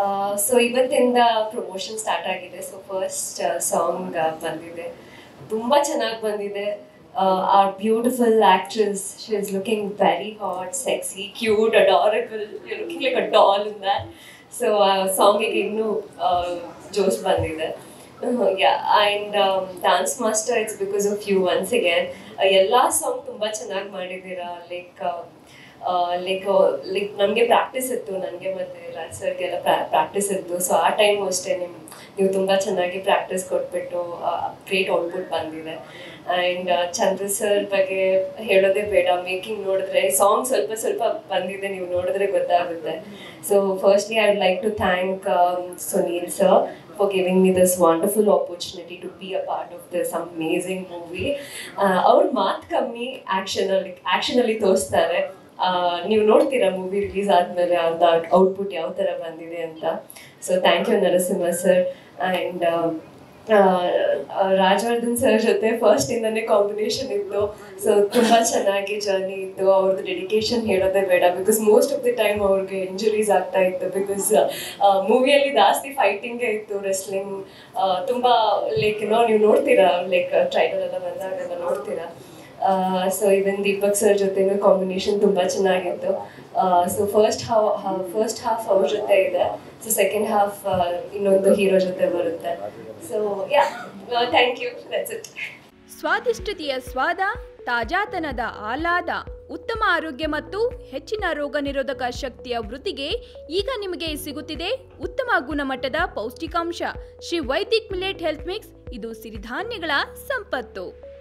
So ಇವತ್ತಿಂದ promotion start ಆಗಿದೆ so first song ಬಂದಿದೆ ತುಂಬ ಚೆನ್ನಾಗಿ ಬಂದಿದೆ our beautiful actress she is looking very hot sexy cute adorable you looking like a doll in that so ಆ ಸಾಂಗಿಗೆ ಇನ್ನೂ ಜೋಶ್ ಬಂದಿದೆ yeah and dance master it's because of you once again ಎಲ್ಲ ಸಾಂಗ್ ತುಂಬ ಚೆನ್ನಾಗಿ ಮಾಡಿದ್ದೀರಾ ಲೈಕ್ ಲೈಕ್ ಲೈಕ್ ನಮಗೆ ಪ್ರಾಕ್ಟೀಸ್ ಇತ್ತು ನನಗೆ ಮತ್ತು ರಾಜ್ ಸರ್ಗೆಲ್ಲ ಪ್ರಾಕ್ಟೀಸ್ ಇತ್ತು ಸೊ ಆ ಟೈಮ್ ಅಷ್ಟೇ ನಿಮ್ಮ ನೀವು ತುಂಬ ಚೆನ್ನಾಗಿ ಪ್ರಾಕ್ಟೀಸ್ ಕೊಟ್ಬಿಟ್ಟು ಗ್ರೇಟ್ ಔಟ್ಪುಟ್ ಬಂದಿದೆ ಆ್ಯಂಡ್ ಚಂದ್ರ ಸರ್ ಬಗ್ಗೆ ಹೇಳೋದೇ ಬೇಡ ಮೇಕಿಂಗ್ ನೋಡಿದ್ರೆ ಸಾಂಗ್ ಸ್ವಲ್ಪ ಸ್ವಲ್ಪ ಬಂದಿದೆ ನೀವು ನೋಡಿದ್ರೆ ಗೊತ್ತಾಗುತ್ತೆ so firstly I would like to thank Sunil sir for giving me this wonderful opportunity to be a part of this amazing movie. ಅವ್ರ ಮಾತು ಕಮ್ಮಿ ಆ್ಯಕ್ಷನಲ್ಲಿ ಆ್ಯಕ್ಷನಲ್ಲಿ ತೋರಿಸ್ತಾರೆ ನೀವು ನೋಡ್ತೀರಾ ಮೂವಿ ರಿಲೀಸ್ ಆದಮೇಲೆ ಅಂತ ಔಟ್ಪುಟ್ ಯಾವ ಥರ ಬಂದಿದೆ ಅಂತ so thank you Narasimha sir and Rajavardhan sir ಜೊತೆ ಫಸ್ಟ್ ಇಂದನೇ ಕಾಂಬಿನೇಷನ್ ಇತ್ತು ಸೊ ತುಂಬ ಚೆನ್ನಾಗಿ ಜರ್ನಿ ಇತ್ತು ಅವ್ರದ್ದು ಡೆಡಿಕೇಶನ್ ಹೇಳೋದೇ ಬೇಡ because most of the time ಅವ್ರಿಗೆ ಇಂಜುರೀಸ್ ಆಗ್ತಾ ಇತ್ತು ಬಿಕಾಸ್ ಮೂವಿಯಲ್ಲಿ ಜಾಸ್ತಿ ಫೈಟಿಂಗೇ ಇತ್ತು ರೆಸ್ಲಿಂಗ್ ತುಂಬ ಲೈಕ್ ಏನೋ ನೀವು ನೋಡ್ತೀರಾ ಲೈಕ್ ಟ್ರೈಲರ್ ಎಲ್ಲ ಬಂದಾಗೆಲ್ಲ ನೋಡ್ತೀರಾ ಸೊ ಇವನ್ ದೀಪಕ್ ಸರ್ ಜೊತೆನೂ ಕಾಂಬಿನೇಷನ್ ತುಂಬ ಚೆನ್ನಾಗಿತ್ತು so first half first half ಅವ್ರ ಜೊತೆ ಇದೆ ಸೊ ಸೆಕೆಂಡ್ ಹಾಫ್ ಇನ್ನೊಂದು ಹೀರೋ ಜೊತೆ ಬರುತ್ತೆ so yeah thank you that's it ಸ್ವಾದಿಷ್ಟತೆಯ ಸ್ವಾದ ತಾಜಾತನದ ಆಹ್ಲಾದ ಉತ್ತಮ ಆರೋಗ್ಯ ಮತ್ತು ಹೆಚ್ಚಿನ ರೋಗ ನಿರೋಧಕ ಶಕ್ತಿಯ ವೃದ್ಧಿಗೆ ಈಗ ನಿಮಗೆ ಸಿಗುತ್ತಿದೆ ಉತ್ತಮ ಗುಣಮಟ್ಟದ ಪೌಷ್ಟಿಕಾಂಶ Shri Vaidik millet health mix ಇದು ಸಿರಿಧಾನ್ಯಗಳ ಸಂಪತ್ತು